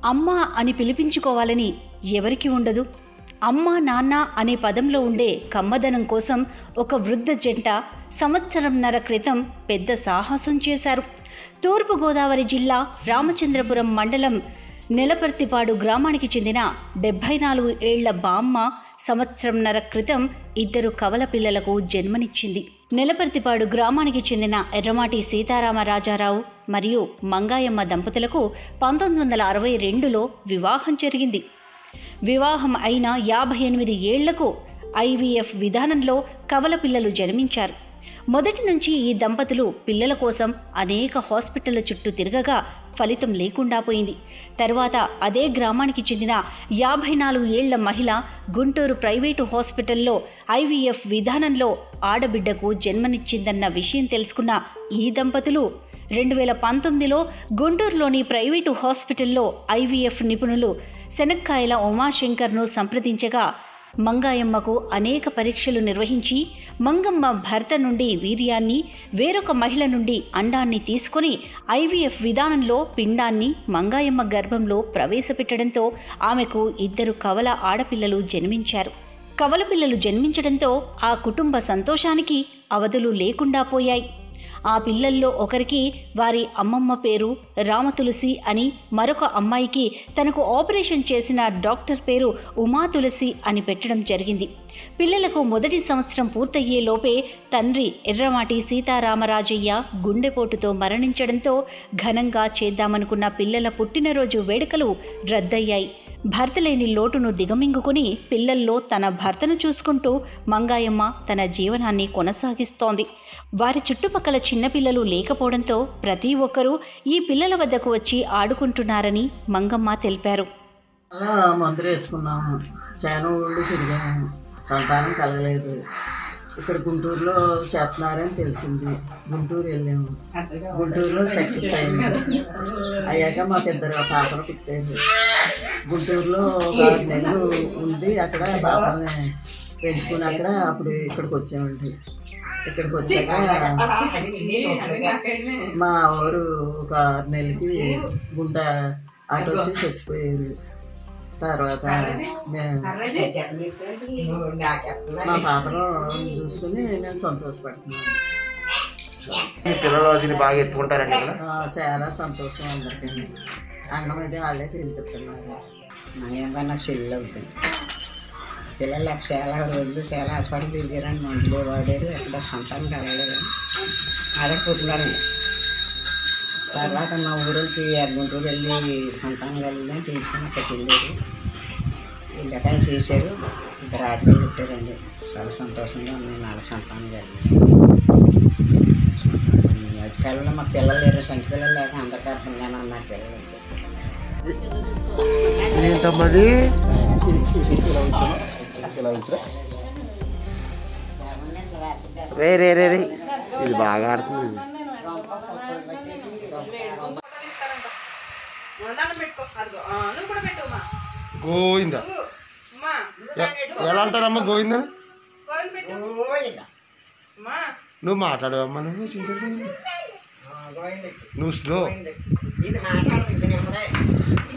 అమ్మ అని పిలిపించుకోవాలని ఎవరికి ఉండదు అమ్మ నాన్న అనే పదంలో ఉండే కమ్మదనం కోసం ఒక వృద్ధ జంట సంవత్సరంన్నర క్రితం పెద్ద సాహసం చేశారు తూర్పుగోదావరి జిల్లా రామచంద్రపురం మండలం నెలపర్తిపాడు గ్రామానికి చెందిన డెబ్భై నాలుగు ఏళ్ల బామ్మ సంవత్సరంన్నర క్రితం ఇద్దరు కవల పిల్లలకు జన్మనిచ్చింది నెలపర్తిపాడు గ్రామానికి చెందిన ఎర్రమాటి సీతారామరాజారావు మరియు మంగాయమ్మ దంపతులకు పంతొమ్మిది వందల అరవై రెండులో వివాహం జరిగింది వివాహం అయిన యాభై ఎనిమిది ఏళ్లకు ఐవీఎఫ్ విధానంలో కవల పిల్లలు జన్మించారు మొదటి నుంచి ఈ దంపతులు పిల్లల కోసం అనేక హాస్పిటళ్ల చుట్టూ తిరగగా ఫలితం లేకుండా పోయింది తర్వాత అదే గ్రామానికి చెందిన యాభై నాలుగు ఏళ్ల మహిళ గుంటూరు ప్రైవేటు హాస్పిటల్లో ఐవీఎఫ్ విధానంలో ఆడబిడ్డకు జన్మనిచ్చిందన్న విషయం తెలుసుకున్న ఈ దంపతులు రెండు వేల పంతొమ్మిదిలో గుంటూరులోని ప్రైవేటు హాస్పిటల్లో ఐవీఎఫ్ నిపుణులు శనక్కాయల ఉమాశంకర్ను సంప్రదించగా మంగాయమ్మకు అనేక పరీక్షలు నిర్వహించి మంగమ్మ భర్త నుండి వీర్యాన్ని వేరొక మహిళ నుండి అండాన్ని తీసుకొని ఐవీఎఫ్ విధానంలో పిండాన్ని మంగాయమ్మ గర్భంలో ప్రవేశపెట్టడంతో ఆమెకు ఇద్దరు కవల ఆడపిల్లలు జన్మించారు కవల పిల్లలు జన్మించడంతో ఆ కుటుంబ సంతోషానికి అవధులు లేకుండా పోయాయి ఆ పిల్లల్లో ఒకరికి వారి అమ్మమ్మ పేరు రామతులసి అని మరొక అమ్మాయికి తనకు ఆపరేషన్ చేసిన డాక్టర్ పేరు ఉమా తులసి అని పెట్టడం జరిగింది పిల్లలకు మొదటి సంవత్సరం పూర్తయ్యే లోపే తండ్రి ఎర్రమాటి సీతారామరాజయ్య గుండెపోటుతో మరణించడంతో ఘనంగా చేద్దామనుకున్న పిల్లల పుట్టినరోజు వేడుకలు రద్దయ్యాయి భర్త లేని లోటును దిగమింగుకుని పిల్లల్లో తన భర్తను చూసుకుంటూ మంగాయమ్మ తన జీవనాన్ని కొనసాగిస్తోంది వారి చుట్టుపక్కల చిన్నపిల్లలు లేకపోవడంతో ప్రతి ఒక్కరూ ఈ పిల్లల వద్దకు వచ్చి ఆడుకుంటున్నారని మంగమ్మ తెలిపారు అలా మందులు వేసుకున్నాము చాలా ఊళ్ళు తిరిగాము సంతానం కలగలేదు ఇక్కడ గుంటూరులో చేస్తున్నారని తెలిసింది గుంటూరు వెళ్ళాము గుంటూరులో సక్సెస్ అయింది అయ్యాక మాకు ఇద్దరు పాపలు పుట్టారు గుంటూరులో ఒక ఆరు నెలలు ఉంది అక్కడ పాపల్ని పెంచుకుని అక్కడ అప్పుడు ఇక్కడికి వచ్చామండి ఇక్కడికి వచ్చాక మా ఊరు ఒక ఆరు నెలలకి గుండె అటు వచ్చి చచ్చిపోయేది తర్వాత మేము మా పాపను చూసుకుని మేము సంతోషపడుతున్నాం మీ పిల్లలు దీన్ని బాగా ఎత్తుకుంటారండి ఇక్కడ ఆ, చాలా సంతోషం అందరికీ అన్నం అయితే వాళ్ళే తినిపిస్తున్నారు నాయమ్మ నాకు చెల్లెలు అవుతుంది పిల్లలు చాలా రోజులు చాలా హాస్పిటల్ తిరిగారని మందులు వాడారు ఎక్కడ సంతానం కలగలేదు అదే పుట్టినారండి తర్వాత మా ఊరికి గుంటూరు వెళ్ళి సంతానం కలిగిందని తీసుకుని అక్కడికి వెళ్ళారు వెళ్ళాక చేశారు ఇద్దరు ఆటలు పెట్టారండి చాలా సంతోషంగా ఉన్నాయి నాలుగు సంతానం కలిగింది ఈ మధ్యకాలంలో మా పిల్లలు లేరు సంటి పిల్లలు లేక అందరి గర్భంగానే ఉన్నారు పిల్లలు ఏంటమ్మది రే రే రే రే ఇది బాగా ఆడుతుంది గోవింద ఎ- ఎలా అంటారమ్మా గోవింద నువ్వు మాట్లాడవమ్మా నువ్వు చింత నువ్వు స్లో ఇది మాట్లాడుతుంది